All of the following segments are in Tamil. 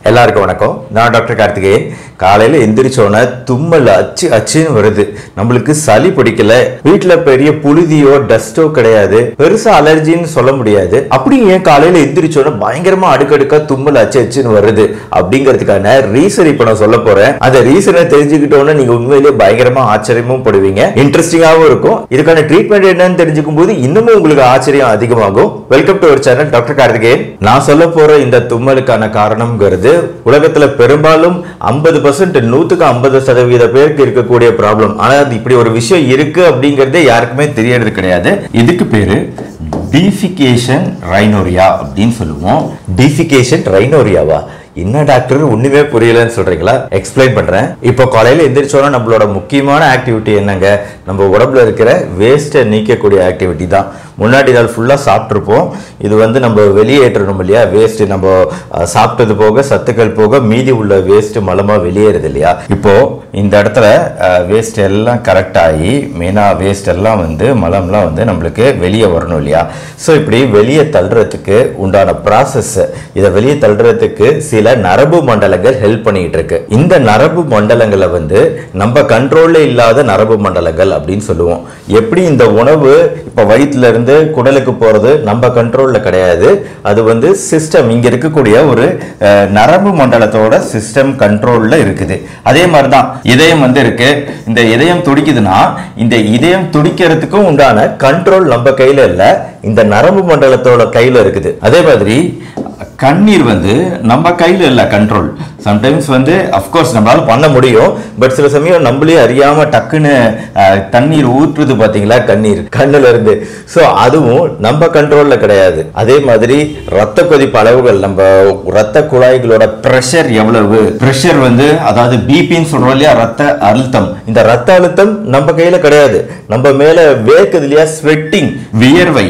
எல்லாருக்கும் வணக்கம் நான் டாக்டர் கார்த்திகேயன் காலையில எந்திரிச்சோன்னே தும்மல் அச்சு அச்சுன்னு வருது நம்மளுக்கு சளி பிடிக்கல வீட்டுல பெரிய புழுதியோ டஸ்டோ கிடையாது பெருசா அலர்ஜின்னு சொல்ல முடியாது அப்படி ஏன் காலையில எந்திரிச்சோன்னே பயங்கரமா அடுக்கடுக்கா தும்மல் அச்சு அச்சுன்னு வருது அப்படிங்கிறதுக்கான ரீசன் இப்ப நான் சொல்ல போறேன் அந்த ரீசனை தெரிஞ்சுக்கிட்டோன்னே நீங்க உண்மையிலேயே பயங்கரமா ஆச்சரியமும் படுவீங்க இன்ட்ரெஸ்டிங்காகவும் இருக்கும் இதுக்கான ட்ரீட்மெண்ட் என்னன்னு தெரிஞ்சுக்கும் போது இன்னமும் உங்களுக்கு ஆச்சரியம் அதிகமாகும் welcome to our channel doctor Karthikeyan நான் சொல்ல போற இந்த தும்மலுக்கான காரணம்ங்கிறது உலகத்துல பெரும்பாலும் ஐம்பது பர்சன்ட் நூத்துக்கு ஐம்பது சதவீத பேருக்கு இருக்கக்கூடிய ப்ராப்ளம் ஆனா அது இப்படி ஒரு விஷயம் இருக்கு அப்படிங்கறதே யாருக்குமே தெரியறது கிடையாது இதுக்கு பேரு டீஃபிகேஷன் ரைனோரியா அப்படின்னு சொல்லுவோம் டீஃபிகேஷன் ரைனோரியாவா என்ன டாக்டர் ஒண்ணுமே புரியலன்னு சொல்றீங்களா எக்ஸ்பிளைன் பண்றேன் இப்போ காலையில எந்திரிச்சோன்னா நம்மளோட முக்கியமான ஆக்டிவிட்டி என்னங்க நம்ம உடம்புல இருக்கிற வேஸ்ட்டை நீக்கக்கூடிய ஆக்டிவிட்டி தான் முன்னாடி நாள் ஃபுல்லாக சாப்பிட்ருப்போம் இது வந்து நம்ம வெளியேற்றணும் இல்லையா வேஸ்ட்டு நம்ம அஹ், சாப்பிட்டது போக சத்துக்கள் போக மீதி உள்ள வேஸ்ட்டு மலமாக வெளியேறுது இல்லையா இப்போ இந்த இடத்துல வேஸ்ட் எல்லாம் கரெக்ட் ஆகி மெயினாக வேஸ்ட் எல்லாம் வந்து மலம்லாம் வந்து நம்மளுக்கு வெளியே வரணும் இல்லையா ஸோ இப்படி வெளியே தள்ளுறதுக்கு உண்டான ப்ராசஸ் இதை வெளியே தள்ளுறதுக்கு சில நரம்பு மண்டலங்கள் ஹெல்ப் பண்ணிட்டு இருக்கு இந்த நரம்பு மண்டலங்களை வந்து நம்ம கண்ட்ரோல்ல இல்லாத நரம்பு மண்டலங்கள் அப்படின்னு சொல்லுவோம் எப்படி இந்த உணவு இப்போ வயிற்றுல இருந்து குடலுக்கு போறது நம்ம கண்ட்ரோல்ல கிடையாது அது வந்து சிஸ்டம் இங்க இருக்கக்கூடிய ஒரு அஹ், நரம்பு மண்டலத்தோட சிஸ்டம் கண்ட்ரோல்ல இருக்குது அதே மாதிரி தான் இதயம் வந்து இருக்கு இந்த இதயம் துடிக்குதுன்னா இந்த இதயம் துடிக்கிறதுக்கும் உண்டான கண்ட்ரோல் நம்ம கையில இல்ல இந்த நரம்பு மண்டலத்தோட கையில இருக்குது அதே மாதிரி கண்ணீர் வந்து நம்ம கையில் இல்லை கண்ட்ரோல் சம்டைம்ஸ் வந்து அஃப்கோர்ஸ் நம்மளால பண்ண முடியும் பட் சில சமயம் நம்மளே அறியாம டக்குன்னு அஹ், தண்ணீர் ஊற்றுது பாத்தீங்களா கண்ணீர் கண்ணுல இருந்து ஸோ அதுவும் நம்ம கண்ட்ரோல்ல கிடையாது அதே மாதிரி ரத்த கொதிப்பு அளவுகள் நம்ம ரத்த குழாய்களோட ப்ரெஷர் எவ்வளவு ப்ரெஷர் வந்து அதாவது பிபின்னு சொல்றோம் இல்லையா ரத்த அழுத்தம் இந்த ரத்த அழுத்தம் நம்ம கையில கிடையாது நம்ம மேல வேர்க்குது இல்லையா ஸ்வெட்டிங் வியர்வை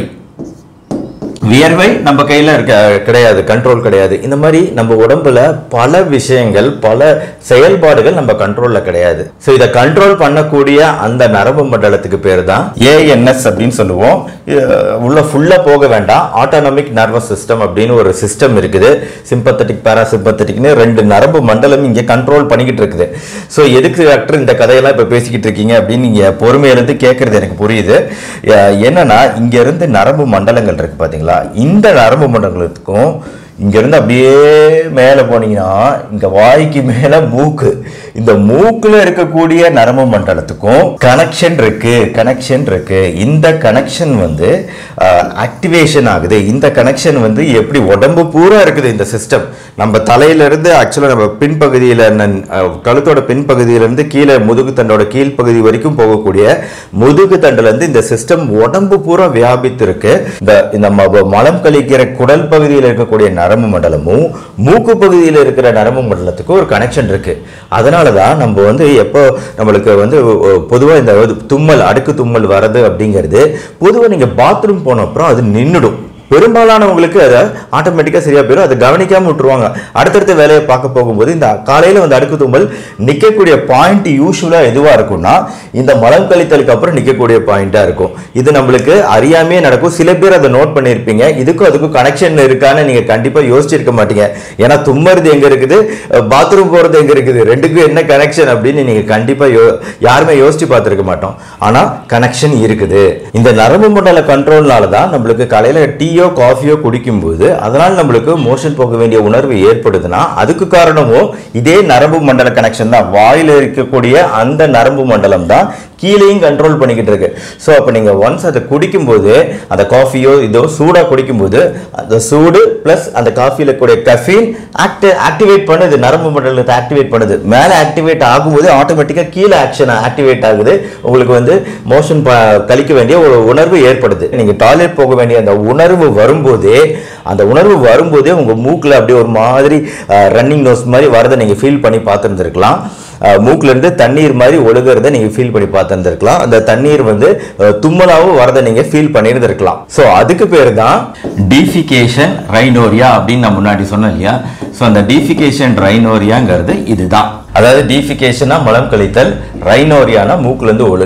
வியர்வை நம்ம கையில இருக்க கிடையாது கண்ட்ரோல் கிடையாது இந்த மாதிரி நம்ம உடம்புல பல விஷயங்கள் பல செயல்பாடுகள் நம்ம கண்ட்ரோல்ல கிடையாது ஸோ இதை கண்ட்ரோல் பண்ணக்கூடிய அந்த நரம்பு மண்டலத்துக்கு பேர் தான் ஏஎன்எஸ் அப்படின்னு சொல்லுவோம் இது உள்ள ஃபுல்லா போக வேண்டாம் ஆட்டோனமிக் நர்வஸ் சிஸ்டம் அப்படின்னு ஒரு சிஸ்டம் இருக்குது சிம்பத்தட்டிக் பேராசிம்பத்தட்டிக்னு ரெண்டு நரம்பு மண்டலம் இங்க கண்ட்ரோல் பண்ணிக்கிட்டு இருக்குது ஸோ எதுக்கு டாக்டர் இந்த கதையெல்லாம் இப்போ பேசிக்கிட்டு இருக்கீங்க அப்படின்னு நீங்க பொறுமையிலிருந்து கேட்கறது எனக்கு புரியுது அஹ் என்னன்னா இங்க இருந்து நரம்பு மண்டலங்கள் இருக்கு பாத்தீங்களா இந்த நரம்பு மண்டலத்துக்கும் இங்க இருந்து அப்படியே மேலே போனீங்கன்னா இங்க வாய்க்கு மேல மூக்கு இந்த மூக்குல இருக்கக்கூடிய நரம்பு மண்டலத்துக்கும் கனெக்ஷன் இருக்கு கனெக்ஷன் இருக்கு இந்த கனெக்ஷன் வந்து ஆக்டிவேஷன் ஆகுது இந்த கனெக்ஷன் வந்து எப்படி உடம்பு பூரா இருக்குது இந்த சிஸ்டம் நம்ம தலையில இருந்து ஆக்சுவலா நம்ம பின்பகுதியில நன்- அஹ், கழுத்தோட பின்பகுதியில இருந்து கீழே முதுகு தண்டோட கீழ்ப்பகுதி வரைக்கும் போகக்கூடிய முதுகு தண்டுல இருந்து இந்த சிஸ்டம் உடம்பு பூரா வியாபித்து இருக்கு இந்த இந்த ம- மலம் கழிக்கிற குடல் பகுதியில் இருக்கக்கூடிய நரம்பு மண்டலமும் மூக்கு பகுதியில் இருக்கிற நரம்பு மண்டலத்துக்கும் ஒரு கனெக்ஷன் இருக்கு அதனால தான் நம்ம வந்து எப்போ நம்மளுக்கு வந்து பொதுவாக இந்த இது தும்மல் அடுக்கு தும்மல் வர்றது அப்படிங்கிறது பொதுவாக நீங்கள் பாத்ரூம் போன அப்புறம் அது நின்றுடும் பெரும்பாலானவங்களுக்கு அதை ஆட்டோமேட்டிக்காக சரியா போயிடும் அதை கவனிக்காம விட்டுருவாங்க அடுத்தடுத்த வேலையை பார்க்க போகும்போது இந்த காலையில் வந்து அடுக்கு தும்மல் நிற்கக்கூடிய பாயிண்ட் யூஸ்வலாக எதுவாக இருக்கும்னா இந்த மலம் கழித்தலுக்கு அப்புறம் நிற்கக்கூடிய பாயிண்டாக இருக்கும் இது நம்மளுக்கு அறியாமையே நடக்கும் சில பேர் அதை நோட் பண்ணியிருப்பீங்க இதுக்கும் அதுக்கும் கனெக்ஷன் இருக்கான்னு நீங்கள் கண்டிப்பாக யோசிச்சிருக்க மாட்டீங்க ஏன்னா தும்மறது எங்கே இருக்குது பாத்ரூம் போகிறது எங்கே இருக்குது ரெண்டுக்கும் என்ன கனெக்ஷன் அப்படின்னு நீங்கள் கண்டிப்பாக யோ யாருமே யோசிச்சு பார்த்துருக்க மாட்டோம் ஆனால் கனெக்ஷன் இருக்குது இந்த நரம்பு மண்டல கண்ட்ரோல்னால தான் நம்மளுக்கு காலையில் டீயோ காஃபியோ குடிக்கும்போது அதனால் நம்மளுக்கு மோஷன் போக வேண்டிய உணர்வு ஏற்படுதுன்னா அதுக்கு காரணமும் இதே நரம்பு மண்டல கனெக்ஷன் தான் வாயில் இருக்கக்கூடிய அந்த நரம்பு மண்டலம் தான் கீழேயும் கண்ட்ரோல் பண்ணிக்கிட்டு இருக்கு ஸோ அப்போ நீங்கள் ஒன்ஸ் அதை குடிக்கும்போது அந்த காஃபியோ இதோ சூடாக குடிக்கும்போது அந்த சூடு ப்ளஸ் அந்த காஃபியில் கூடிய கஃபீன் ஆக்டி ஆக்டிவேட் பண்ணுது நரம்பு மண்டலத்தை ஆக்டிவேட் பண்ணுது மேலே ஆக்டிவேட் ஆகும்போது ஆட்டோமேட்டிக்காக கீழே ஆக்ஷன் ஆக்டிவேட் ஆகுது உங்களுக்கு வந்து மோஷன் கழிக்க வேண்டிய ஒரு உணர்வு ஏற்படுது நீங்கள் டாய்லெட் போக வேண்டிய அந்த உணர்வு வரும்போதே அந்த உணர்வு வரும்போதே உங்கள் மூக்கில் அப்படியே ஒரு மாதிரி ரன்னிங் நோஸ் மாதிரி வரதை நீங்கள் ஃபீல் பண்ணி பார்த்துருந்துருக்கலாம் மூக்குல இருந்து தண்ணீர் மாதிரி ஒழுகிறத நீங்க ஃபீல் பண்ணி பார்த்துருந்துருக்கலாம் அந்த தண்ணீர் வந்து அஹ், தும்மலாவும் வரதை நீங்க ஃபீல் பண்ணியிருந்திருக்கலாம் ஸோ அதுக்கு பேர் தான் டீஃபிகேஷன் ரைனோரியா அப்படின்னு நான் முன்னாடி சொன்னேன் இல்லையா ஸோ அந்த டீஃபிகேஷன் ரைனோரியாங்கிறது இதுதான் அதாவது டீஃபிகேஷனா மலம் கழித்தல் ரைனோரியானா மூக்குல இருந்து ஒழுகுதல்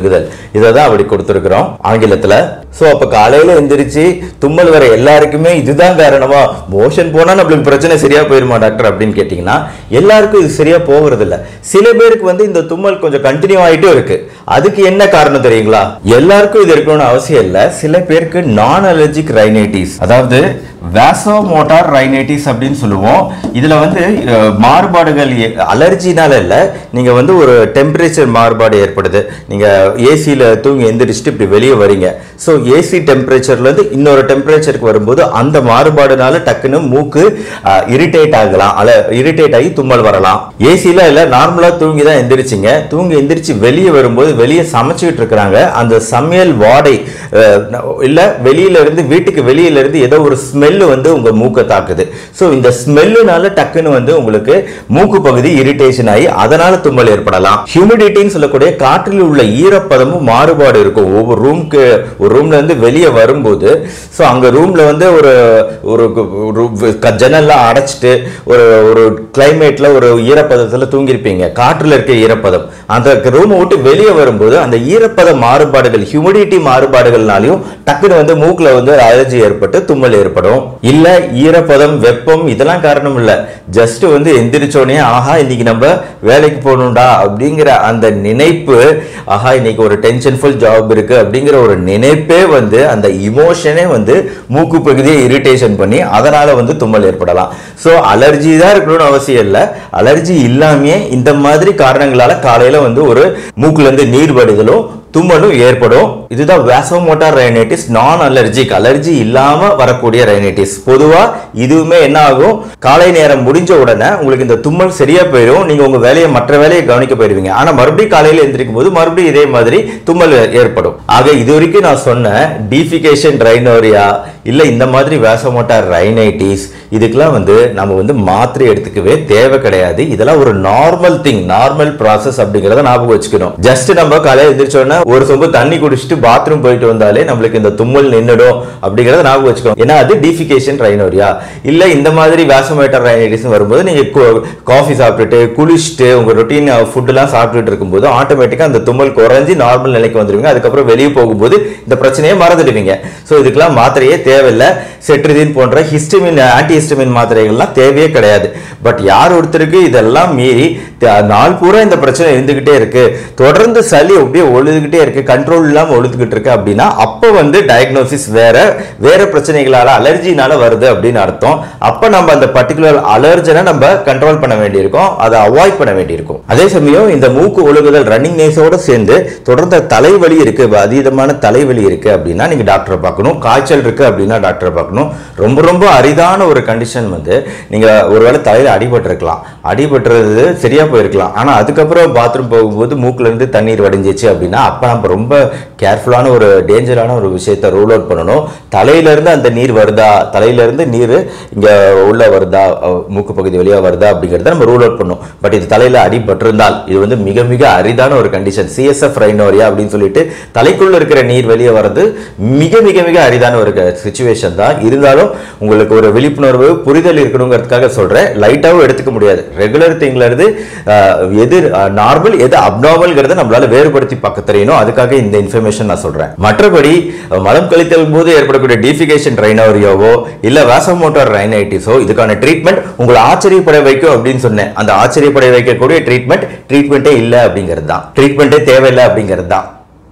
இதை தான் அப்படி கொடுத்துருக்குறோம் ஆங்கிலத்துல ஸோ அப்போ காலையில எந்திரிச்சு தும்மல் வர எல்லாருக்குமே இதுதான் காரணமா மோஷன் போனா நம்மளுக்கு பிரச்சனை சரியா போயிருமா டாக்டர் அப்படின்னு கேட்டிங்கன்னா எல்லாருக்கும் இது சரியா போகிறது இல்ல சில பேருக்கு வந்து இந்த தும்மல் கொஞ்சம் கண்டினியூ ஆயிட்டும் இருக்கு அதுக்கு என்ன காரணம் தெரியுங்களா எல்லாருக்கும் இது இருக்கணும்னு அவசியம் இல்லை சில பேருக்கு நான் அலர்ஜிக் ரைனைட்டிஸ் அதாவது வேசோ மோட்டார் ரைனைட்டிஸ் அப்படின்னு சொல்லுவோம் இதுல வந்து அஹ், மாறுபாடுகள் அலர்ஜினால இல்ல நீங்க வந்து ஒரு டெம்பரேச்சர் மாறுபாடு ஏற்படுது நீங்க ஏசியில் தூங்கி எந்திரிச்சிட்டு இப்படி வெளியே வரீங்க ஸோ ஏசி டெம்பரேச்சர்ல இருந்து இன்னொரு டெம்பரேச்சருக்கு வரும்போது அந்த மாறுபாடுனால டக்குன்னு மூக்கு இரிட்டேட் ஆகலாம் அல்ல இரிட்டேட் ஆகி தும்மல் வரலாம் ஏசில இல்ல நார்மலா தூங்கி தான் எந்திரிச்சிங்க தூங்கி எந்திரிச்சு வெளியே வரும்போது வெளியே சமைச்சுக்கிட்டு இருக்கிறாங்க அந்த சமையல் வாடை அஹ், இல்ல வெளியில இருந்து வீட்டுக்கு வெளியில இருந்து ஏதோ ஒரு ஸ்மெல்லு வந்து உங்க மூக்கை தாக்குது ஸோ இந்த ஸ்மெல்லுனால டக்குன்னு வந்து உங்களுக்கு மூக்கு பகுதி இரிட்டேஷன் ஆகி அதனால தும்மல் ஏற்படலாம் ஹியூமிடிட்டின்னு சொல்லக்கூடிய காற்றில் உள்ள ஈரப்பதமும் மாறுபாடு இருக்கும் ஒவ்வொரு ரூம்க்கு ஒரு ரூம்ல இருந்து வெளியே வரும்போது ஸோ அங்க ரூம்ல வந்து ஒரு ஒரு ஒரு க- ஜன்னல்லாம் அடைச்சிட்டு ஒரு ஒரு கிளைமேட்ல ஒரு ஈரப்பதத்துல தூங்கியிருப்பீங்க காற்றுல இருக்க ஈரப்பதம் அந்த ரூமை விட்டு வெளியே வரும்போது அந்த ஈரப்பத மாறுபாடுகள் ஹியூமிடிட்டி மாறுபாடுகள்னாலையும் டக்குன்னு வந்து மூக்குல வந்து அலர்ஜி ஏற்பட்டு தும்மல் ஏற்படும் இல்ல ஈரப்பதம் வெப்பம் இதெல்லாம் காரணம் இல்ல ஜஸ்ட் வந்து எந்திரிச்சோடனே ஆஹா இன்னைக்கு நம்ம வேலைக்கு போகணும்டா அப்படிங்கிற அந்த நினைப்பு ஆஹா இன்னைக்கு ஒரு டென்ஷன்ஃபுல் ஜாப் இருக்கு அப்படிங்கிற ஒரு நினைப்பே வந்து அந்த இமோஷனே வந்து மூக்கு பகுதியை இரிட்டேஷன் பண்ணி அதனால வந்து தும்மல் ஏற்படலாம் ஸோ அலர்ஜி தான் இருக்கணும்னு அவசியம் இல்லை அலர்ஜி இல்லாமையே இந்த மாதிரி காரணங்களால காலையில வந்து ஒரு மூக்குல இருந்து நீர் வடிதலும் தும்மலும் ஏற்படும் இதுதான் வேசோமோட்டார் ரைனைட்டிஸ் நான் அலர்ஜிக் அலர்ஜி இல்லாம வரக்கூடிய ரைனைட்டிஸ் பொதுவா இதுவுமே என்ன ஆகும் காலை நேரம் முடிஞ்ச உடனே உங்களுக்கு இந்த தும்மல் சரியா போயிடும் நீங்க உங்க வேலையை மற்ற வேலையை கவனிக்க போயிருவீங்க ஆனா மறுபடியும் காலையில எந்திரிக்கும் போது மறுபடியும் இதே மாதிரி தும்மல் ஏற்படும் ஆக இது வரைக்கும் நான் சொன்ன டீஃபிகேஷன் ரைனோரியா இல்ல இந்த மாதிரி வேசோமோட்டார் ரைனைட்டிஸ் இதுக்கெல்லாம் வந்து நம்ம வந்து மாத்திரை எடுத்துக்கவே தேவை கிடையாது இதெல்லாம் ஒரு நார்மல் திங் நார்மல் ப்ராசஸ் அப்படிங்கறத ஞாபகம் வச்சுக்கணும் ஜஸ்ட் நம்ம காலையில எந்திரிச்ச உடனே ஒரு சொம்பு தண்ணி குடிச்சிட்டு பாத்ரூம் போயிட்டு வந்தாலே நம்மளுக்கு இந்த தும்மல் நின்னுடும் அப்படிங்கறத ஞாபகம் வச்சுக்கணும் ஏன்னா அது டீஃபிகேஷன் ரைனோரியா இல்ல இந்த மாதிரி வேசோமோட்டார் ரைனைட்டிஸ் வரும்போது நீங்க காஃபி சாப்பிட்டுட்டு குளிச்சுட்டு உங்க ரொட்டீன் ஃபுட் எல்லாம் சாப்பிட்டுட்டு இருக்கும்போது ஆட்டோமேட்டிக்கா அந்த தும்மல் குறைஞ்சி நார்மல் நிலைக்கு வந்துருவீங்க அதுக்கப்புறம் வெளியே போகும்போது இந்த பிரச்சனையை மறந்துடுவீங்க ஸோ இதுக்கெல்லாம் மாத்திரையே தேவையில்லை செட்ரிதின் போன்ற ஹிஸ்டமின் ஆன்டி ஹிஸ்டமின் மாத்திரைகள்லாம் தேவையே கிடையாது பட் யார் ஒருத்தருக்கு இதெல்லாம் மீறி த- நாள் பூரா இந்த பிரச்சனை இருந்துகிட்டே இருக்கு தொடர்ந்து சளி அப்படியே ஒழுதுகிட்டே இருக்கு கண்ட்ரோல் இல்லாம ஒழுதுகிட்டு இருக்கு அப்படின்னா அப்போ வந்து டயக்னோசிஸ் வேற வேற பிரச்சனைகளால அலர்ஜினால வருது அப்படின்னு அர்த்தம் அப்ப நம்ம அந்த பர்டிகுலர் அலர்ஜனை நம்ம கண்ட்ரோல் பண்ண வேண்டியிருக்கும் அதை அவாய்ட் பண்ண வேண்டியிருக்கும் அதே சமயம் இந்த மூக்கு ஒழுகுதல் ரன்னிங் நேஸோட சேர்ந்து தொடர்ந்த தலைவலி இருக்கு அதீதமான தலைவலி இருக்கு அப்படின்னா நீங்க டாக்டரை பார்க்கணும் காய்ச்சல் இருக்கு அப்படின்னா டாக்டரை பார்க்கணும் ரொம்ப ரொம்ப அரிதான ஒரு கண்டிஷன் வந்து நீங்க ஒருவேளை தலையில அடிபட்டிருக்கலாம் அடிபட்டுறது சரியா போயிருக்கலாம் ஆனா அதுக்கப்புறம் பாத்ரூம் போகும்போது மூக்குல இருந்து தண்ணீர் வடிஞ்சிச்சு அப்படின்னா அப்ப நம்ம ரொம்ப கேர்ஃபுல்லான ஒரு டேஞ்சரான ஒரு விஷயத்தை ரூல் அவுட் பண்ணணும் தலையில இருந்து அந்த நீர் வருதா தலையில இருந்து நீர் இங்க உள்ள வருதா அஹ், மூக்கு பகுதி வழியா வருதா அப்படிங்கறத நம்ம ரூல் அவுட் பண்ணணும் பட் இது தலையில அடிபட்டிருந்தால் இது வந்து மிக மிக அரிதான ஒரு கண்டிஷன் சிஎஸ்எஃப் ரைனோரியா அப்படின்னு சொல்லிட்டு தலைக்குள்ள இருக்கிற நீர் வெளியே வர்றது மிக மிக மிக அரிதான ஒரு சுச்சுவேஷன் தான் இருந்தாலும் உங்களுக்கு ஒரு விழிப்புணர்வு புரிதல் இருக்கணுங்கிறதுக்காக சொல்றேன் லைட்டாவும் எடுத்துக்க முடியாது ரெகுலர் திங்ல இருந்து அஹ், எது நார்மல் எது அப்நார்மல்ங்கிறத நம்மளால வேறுபடுத்தி பார்க்க தெரியணும் அதுக்காக இந்த இன்ஃபர்மேஷன் நான் சொல்றேன் மற்றபடி அஹ், மலம் கழித்தல் போது ஏற்படக்கூடிய டிஃபிகேஷன் ரைனோரியாவோ இல்ல வேசமோட்டார் ரைனைட்டிஸோ இதுக்கான ட்ரீட்மெண்ட் உங்களை ஆச்சரியப்பட வைக்கும் அப்படின்னு சொன்னேன் அந்த ஆச்சரியப்பட வைக்கக்கூடிய ட்ரீட்மெண்ட் ட்ரீட்மெண்ட்டே இல்லை அப்படிங்கிறது தான் ட்ரீட்மெண்ட்டே தேவையில்லை அப்படிங்கிறது தான்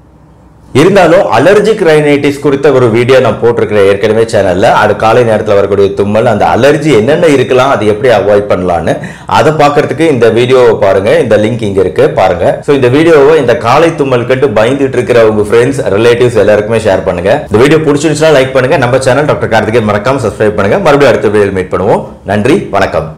இருந்தாலும் அலர்ஜிக் ரைனைட்டிஸ் குறித்த ஒரு வீடியோ நான் போட்டிருக்கிறேன் ஏற்கனவே சேனல்ல அது காலை நேரத்தில் வரக்கூடிய தும்மல் அந்த அலர்ஜி என்னென்ன இருக்கலாம் அது எப்படி அவாய்ட் பண்ணலான்னு அதை பார்க்கறதுக்கு இந்த வீடியோவை பாருங்க இந்த லிங்க் இங்க இருக்கு பாருங்க ஸோ இந்த வீடியோவை இந்த காலை தும்மல் கட்டு பயந்துட்டு இருக்கிற உங்க ஃப்ரெண்ட்ஸ் ரிலேட்டிவ்ஸ் எல்லாருக்குமே ஷேர் பண்ணுங்க இந்த வீடியோ பிடிச்சிருந்துச்சுன்னா லைக் பண்ணுங்க நம்ம சேனல் டாக்டர் கார்த்திகேயன் மறக்காம சப்ஸ்கிரைப் பண்ணுங்க மறுபடியும் அடுத்த வீடியோ மீட் பண்ணுவோம் நன்றி வணக்கம்